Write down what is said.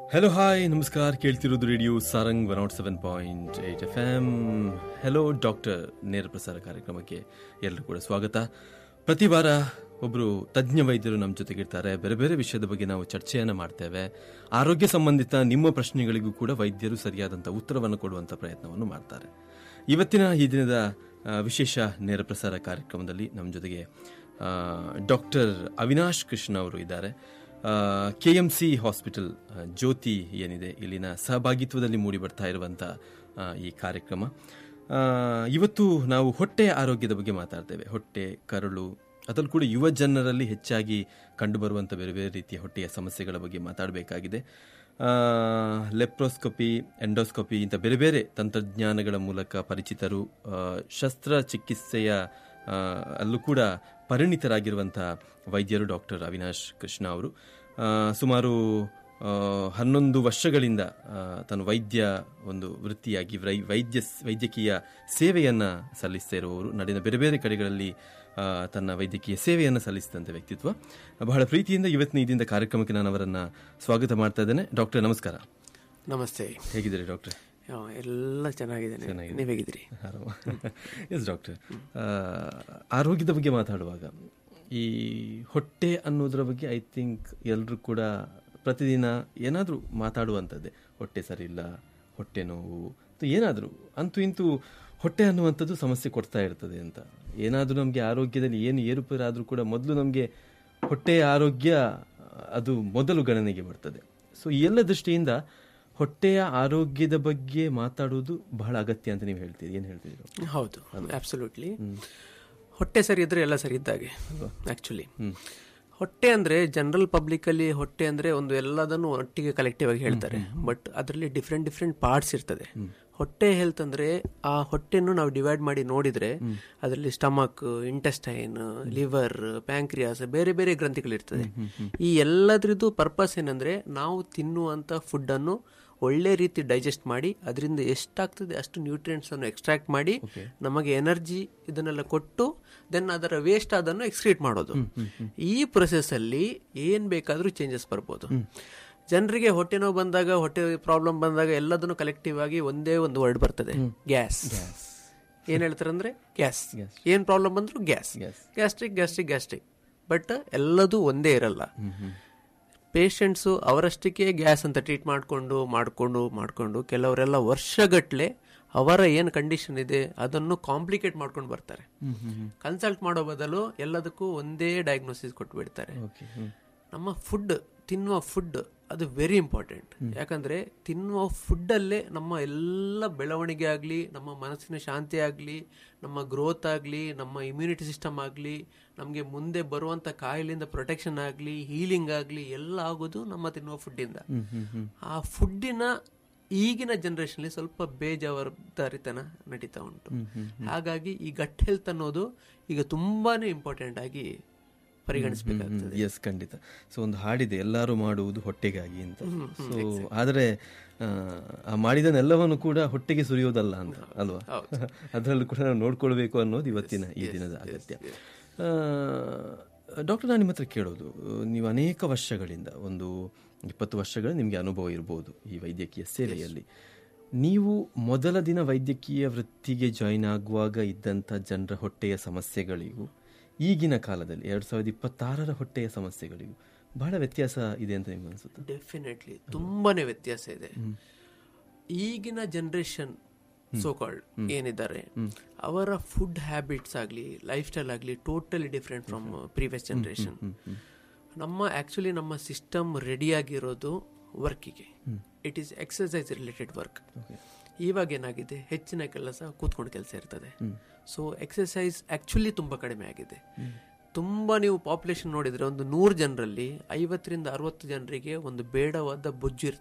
hello hi ನಮಸ್ಕಾರ ಕೇಳ್ತಿರೋದು radio Sarang one nought seven point eight F M hello doctor ನೇರ ಪ್ರಸಾರ ಕಾರ್ಯಕ್ರಮಕ್ಕೆ ಎಲ್ಲರೂ ಕೂಡ ಸ್ವಾಗತ ಪ್ರತಿ ವಾರ ಒಬ್ಬರು ತಜ್ಞ ವೈದ್ಯರು ನಮ್ಮ ಜೊತೆಗಿರ್ತಾರೆ ಬೇರೆ ಬೇರೆ ವಿಷಯದ ಬಗ್ಗೆ ನಾವು ಚರ್ಚೆಯನ್ನು ಮಾಡ್ತೇವೆ ಆರೋಗ್ಯ ಸಂಬಂಧಿತ ನಿಮ್ಮ ಪ್ರಶ್ನೆಗಳಿಗೂ ಕೂಡ ವೈದ್ಯರು ಸರಿಯಾದಂಥ ಉತ್ತರವನ್ನು ಕೊಡುವಂಥ ಪ್ರಯತ್ನವನ್ನು ಮಾಡ್ತಾರೆ ಇವತ್ತಿನ ಈ ದಿನದ ಆ, ವಿಶೇಷ ನೇರ ಪ್ರಸಾರ ಕಾರ್ಯಕ್ರಮದಲ್ಲಿ ನಮ್ಮ ಜೊತೆಗೆ ಡಾಕ್ಟರ್ ಅವಿನಾಶ್ ಕೃಷ್ಣ ಅವರು ಇದ್ದಾರೆ ಕೆ ಎಂ ಸಿ ಹಾಸ್ಪಿಟಲ್ ಆ, ಜ್ಯೋತಿ ಏನಿದೆ ಇಲ್ಲಿನ ಸಹಭಾಗಿತ್ವದಲ್ಲಿ ಮೂಡಿ ಬರ್ತಾ ಇರುವಂಥ ಆ, ಈ ಕಾರ್ಯಕ್ರಮ ಆ, ಇವತ್ತು ನಾವು ಹೊಟ್ಟೆಯ ಆರೋಗ್ಯದ ಬಗ್ಗೆ ಮಾತಾಡ್ತೇವೆ ಹೊಟ್ಟೆ ಕರಳು ಅದರಲ್ಲೂ ಕೂಡ ಯುವ ಜನರಲ್ಲಿ ಹೆಚ್ಚಾಗಿ ಕಂಡುಬರುವಂಥ ಬೇರೆ ಬೇರೆ ರೀತಿಯ ಹೊಟ್ಟೆಯ ಸಮಸ್ಯೆಗಳ ಬಗ್ಗೆ ಮಾತಾಡಬೇಕಾಗಿದೆ ಲೆಪ್ರೋಸ್ಕೋಪಿ ಎಂಡೋಸ್ಕೋಪಿ ಇಂಥ ಬೇರೆ ಬೇರೆ ತಂತ್ರಜ್ಞಾನಗಳ ಮೂಲಕ ಪರಿಚಿತರು ಆ, ಶಸ್ತ್ರಚಿಕಿತ್ಸೆಯ ಆ, ಅಲ್ಲೂ ಕೂಡ ಪರಿಣಿತರಾಗಿರುವಂಥ ವೈದ್ಯರು ಡಾಕ್ಟರ್ ಅವಿನಾಶ್ ಕೃಷ್ಣ ಅವರು ಆ, ಸುಮಾರು ಆ, ಹನ್ನೊಂದು ವರ್ಷಗಳಿಂದ ಆ, ತನ್ನ ವೈದ್ಯ ಒಂದು ವೃತ್ತಿಯಾಗಿ ವೈ- ವೈದ್ಯ ವೈದ್ಯಕೀಯ ಸೇವೆಯನ್ನು ಸಲ್ಲಿಸ್ತಾ ಇರುವವರು ನಾಡಿನ ಬೇರೆ ಬೇರೆ ಕಡೆಗಳಲ್ಲಿ ಆ, ತನ್ನ ವೈದ್ಯಕೀಯ ಸೇವೆಯನ್ನು ಸಲ್ಲಿಸಿದಂಥ ವ್ಯಕ್ತಿತ್ವ ಬಹಳ ಪ್ರೀತಿಯಿಂದ ಇವತ್ತಿನ ಈ ದಿನದ ಕಾರ್ಯಕ್ರಮಕ್ಕೆ ನಾನು ಅವರನ್ನು ಸ್ವಾಗತ ಮಾಡ್ತಾ ಇದ್ದೇನೆ ಡಾಕ್ಟರ್ ನಮಸ್ಕಾರ ನಮಸ್ತೆ ಹೇಗಿದ್ದೀರಿ ಡಾಕ್ಟರ್ ಆ, ಎಲ್ಲ ಚೆನ್ನಾಗಿದ್ದೇನೆ ನೀವು ಹೇಗಿದ್ದೀರಿ ಆರಾಮ ಎಸ್ ಡಾಕ್ಟರ್ ಆರೋಗ್ಯದ ಬಗ್ಗೆ ಮಾತಾಡುವಾಗ ಈ ಹೊಟ್ಟೆ ಅನ್ನೋದ್ರ ಬಗ್ಗೆ ಐ ಥಿಂಕ್ ಎಲ್ಲರೂ ಕೂಡ ಪ್ರತಿದಿನ ಏನಾದರೂ ಮಾತಾಡುವಂಥದ್ದೇ ಹೊಟ್ಟೆ ಸರಿ ಇಲ್ಲ ಹೊಟ್ಟೆ ನೋವು ಅಥವಾ ಏನಾದರೂ ಅಂತೂ ಇಂತೂ ಹೊಟ್ಟೆ ಅನ್ನುವಂಥದ್ದು ಸಮಸ್ಯೆ ಕೊಡ್ತಾ ಇರ್ತದೆ ಅಂತ ಏನಾದರೂ ನಮಗೆ ಆರೋಗ್ಯದಲ್ಲಿ ಏನು ಏರುಪೇರಾದರೂ ಕೂಡ ಮೊದಲು ನಮಗೆ ಹೊಟ್ಟೆಯ ಆರೋಗ್ಯ ಅದು ಮೊದಲು ಗಣನೆಗೆ ಬರ್ತದೆ ಸೊ ಈ ಎಲ್ಲ ದೃಷ್ಟಿಯಿಂದ ಹೊಟ್ಟೆಯ ಆರೋಗ್ಯದ ಬಗ್ಗೆ ಮಾತಾಡುವುದು ಬಹಳ ಅಗತ್ಯ ಅಂತ ನೀವು ಹೇಳ್ತೀರಿ ಏನು ಹೇಳ್ತೀರಿ ಹೌದು ಅಬ್ಸಲ್ಯೂಟ್ಲಿ ಹೊಟ್ಟೆ ಸರಿ ಇದ್ರೆ ಎಲ್ಲ ಸರಿ ಇದ್ದಾಗೆ ಆಕ್ಚುಲಿ ಹೊಟ್ಟೆ ಅಂದ್ರೆ ಜನರಲ್ ಪಬ್ಲಿಕ್ ಅಲ್ಲಿ ಹೊಟ್ಟೆ ಅಂದ್ರೆ ಒಂದು ಎಲ್ಲದನ್ನು ಒಟ್ಟಿಗೆ ಕಲೆಕ್ಟಿವ್ ಆಗಿ ಹೇಳ್ತಾರೆ ಬಟ್ ಅದರಲ್ಲಿ ಡಿಫ್ರೆಂಟ್ ಡಿಫ್ರೆಂಟ್ ಪಾರ್ಟ್ಸ್ ಇರ್ತದೆ ಹೊಟ್ಟೆ ಹೆಲ್ತ್ ಅಂದ್ರೆ ಆ ಹೊಟ್ಟೆಯನ್ನು ನಾವು ಡಿವೈಡ್ ಮಾಡಿ ನೋಡಿದ್ರೆ ಅದರಲ್ಲಿ ಸ್ಟಮಕ್ ಇಂಟೆಸ್ಟೈನ್ ಲಿವರ್ ಪ್ಯಾಂಕ್ರಿಯಾಸ್ ಬೇರೆ ಬೇರೆ ಗ್ರಂಥಿಗಳಿರ್ತದೆ ಈ ಎಲ್ಲದ್ರದ್ದು ಪರ್ಪಸ್ ಏನಂದ್ರೆ ನಾವು ತಿನ್ನುವಂತ ಫುಡ್ ಅನ್ನು ಒಳ್ಳೆ ರೀತಿ ಡೈಜೆಸ್ಟ್ ಮಾಡಿ ಅದರಿಂದ ಎಷ್ಟಾಗ್ತದೆ ಅಷ್ಟು ನ್ಯೂಟ್ರಿಯೆಂಟ್ಸ್ ಅನ್ನು ಎಕ್ಸ್ಟ್ರಾಕ್ಟ್ ಮಾಡಿ ನಮಗೆ ಎನರ್ಜಿ ಇದನ್ನೆಲ್ಲ ಕೊಟ್ಟು ದೆನ್ ಅದರ ವೇಸ್ಟ್ ಅದನ್ನು ಎಕ್ಸ್ಕ್ರೀಟ್ ಮಾಡೋದು ಈ ಪ್ರೊಸೆಸ್ ಅಲ್ಲಿ ಏನ್ ಬೇಕಾದ್ರೂ ಚೇಂಜಸ್ ಬರ್ಬೋದು ಜನರಿಗೆ ಹೊಟ್ಟೆ ನೋವು ಬಂದಾಗ ಹೊಟ್ಟೆ ಪ್ರಾಬ್ಲಮ್ ಬಂದಾಗ ಎಲ್ಲದನ್ನು ಕಲೆಕ್ಟಿವ್ ಆಗಿ ಒಂದೇ ಒಂದು ವರ್ಡ್ ಬರ್ತದೆ ಗ್ಯಾಸ್ ಏನ್ ಹೇಳ್ತಾರೆ ಅಂದ್ರೆ ಗ್ಯಾಸ್ ಏನ್ ಪ್ರಾಬ್ಲಮ್ ಬಂದ್ರು gas gastric gastric gastric but ಎಲ್ಲದೂ ಒಂದೇ ಇರಲ್ಲ ಪೇಷಂಟ್ಸು ಅವರಷ್ಟಕ್ಕೆ ಗ್ಯಾಸ್ ಅಂತ ಟ್ರೀಟ್ ಮಾಡಿಕೊಂಡು ಮಾಡಿಕೊಂಡು ಮಾಡಿಕೊಂಡು ಕೆಲವರೆಲ್ಲ ವರ್ಷಗಟ್ಲೆ ಅವರ ಏನು ಕಂಡೀಷನ್ ಇದೆ ಅದನ್ನು ಕಾಂಪ್ಲಿಕೇಟ್ ಮಾಡ್ಕೊಂಡು ಬರ್ತಾರೆ ಕನ್ಸಲ್ಟ್ ಮಾಡೋ ಬದಲು ಎಲ್ಲದಕ್ಕೂ ಒಂದೇ ಡಯಾಗ್ನೋಸಿಸ್ ಕೊಟ್ಟು ಬಿಡ್ತಾರೆ ನಮ್ಮ ಫುಡ್ ತಿನ್ನುವ ಫುಡ್ ಅದು ವೆರಿ ಇಂಪಾರ್ಟೆಂಟ್ ಯಾಕಂದ್ರೆ ತಿನ್ನುವ ಫುಡ್ಡಲ್ಲೇ ನಮ್ಮ ಎಲ್ಲ ಬೆಳವಣಿಗೆ ಆಗಲಿ ನಮ್ಮ ಮನಸ್ಸಿನ ಶಾಂತಿ ಆಗಲಿ ನಮ್ಮ ಗ್ರೋತ್ ಆಗಲಿ ನಮ್ಮ ಇಮ್ಯುನಿಟಿ ಸಿಸ್ಟಮ್ ಆಗಲಿ ನಮಗೆ ಮುಂದೆ ಬರುವಂತ ಕಾಯಿಲೆಯಿಂದ ಪ್ರೊಟೆಕ್ಷನ್ ಆಗಲಿ ಹೀಲಿಂಗ್ ಆಗಲಿ ಎಲ್ಲ ಆಗೋದು ನಮ್ಮ ತಿನ್ನುವ ಫುಡ್ಡಿಂದ ಆ ಫುಡ್ಡಿನ ಈಗಿನ ಜನರೇಷನ್ ಸ್ವಲ್ಪ ಬೇಜವಾಬ್ದಾರಿತನ ನಡೀತಾ ಉಂಟು ಹಾಗಾಗಿ ಈ ಗಟ್ ಹೆಲ್ತ್ ಅನ್ನೋದು ಈಗ ತುಂಬಾನೇ ಇಂಪಾರ್ಟೆಂಟ್ ಆಗಿ ಪರಿಗಣಿಸಬೇಕಾಗ್ತದೆ ಎಸ್ ಖಂಡಿತ ಸೊ ಒಂದು ಹಾಡಿದೆ ಎಲ್ಲರೂ ಮಾಡುವುದು ಹೊಟ್ಟೆಗಾಗಿ ಅಂತ ಸೊ ಆದರೆ ಆ, ಆ ಮಾಡಿದನೆಲ್ಲವನ್ನು ಕೂಡ ಹೊಟ್ಟೆಗೆ ಸುರಿಯೋದಲ್ಲ ಅಂತ ಅಲ್ವಾ ಅದರಲ್ಲೂ ಕೂಡ ನಾವು ನೋಡ್ಕೊಳ್ಬೇಕು ಅನ್ನೋದು ಇವತ್ತಿನ ಈ ದಿನದ ಅಗತ್ಯ ಡಾಕ್ಟರ್ ನಾನು ನಿಮ್ಮ ಹತ್ರ ಕೇಳೋದು ನೀವು ಅನೇಕ ವರ್ಷಗಳಿಂದ ಒಂದು ಇಪ್ಪತ್ತು ವರ್ಷಗಳ ನಿಮಗೆ ಅನುಭವ ಇರಬಹುದು ಈ ವೈದ್ಯಕೀಯ ಸೇವೆಯಲ್ಲಿ ನೀವು ಮೊದಲ ದಿನ ವೈದ್ಯಕೀಯ ವೃತ್ತಿಗೆ ಜಾಯಿನ್ ಆಗುವಾಗ ಇದ್ದಂಥ ಜನರ ಹೊಟ್ಟೆಯ ಸಮಸ್ಯೆಗಳಿಗೂ ಈಗಿನ ಕಾಲದಲ್ಲಿ ಎರಡ್ ಸಾವಿರದ ಇಪ್ಪತ್ತಾರರ ಹೊಟ್ಟೆಯ ಸಮಸ್ಯೆಗಳಿಗೂ ಬಹಳ ವ್ಯತ್ಯಾಸ ಇದೆ ಅಂತ ನಿಮ್ಗೆ ಅನ್ಸುತ್ತೆ ಡೆಫಿನೆಟ್ಲಿ ತುಂಬಾನೇ ವ್ಯತ್ಯಾಸ ಇದೆ ಈಗಿನ ಜನರೇಷನ್ ಸೋ ಕಾಲ್ಡ್ ಏನಿದ್ದಾರೆ ಅವರ ಫುಡ್ ಹ್ಯಾಬಿಟ್ಸ್ ಆಗಲಿ ಲೈಫ್ ಸ್ಟೈಲ್ ಆಗಲಿ totally different from previous generation ನಮ್ಮ ಆಕ್ಚುಲಿ ನಮ್ಮ ಸಿಸ್ಟಮ್ ರೆಡಿ ಆಗಿರೋದು ವರ್ಕಿಗೆ it is exercise related work ಇವಾಗ ಏನಾಗಿದೆ ಹೆಚ್ಚಿನ ಕೆಲಸ ಕೂತ್ಕೊಂಡು ಕೆಲಸ ಇರ್ತದೆ ಸೊ ಎಕ್ಸಸೈಸ್ ಆಕ್ಚುಲಿ ತುಂಬಾ ಕಡಿಮೆ ಆಗಿದೆ ತುಂಬಾ ನೀವು ಪಾಪ್ಯುಲೇಷನ್ ನೋಡಿದ್ರೆ ಒಂದು ನೂರು ಜನರಲ್ಲಿ ಐವತ್ತರಿಂದ ಅರವತ್ತು ಜನರಿಗೆ ಒಂದು ಬೇಡವಾದ ಬೊಜ್ಜು ಇರ್ತದೆ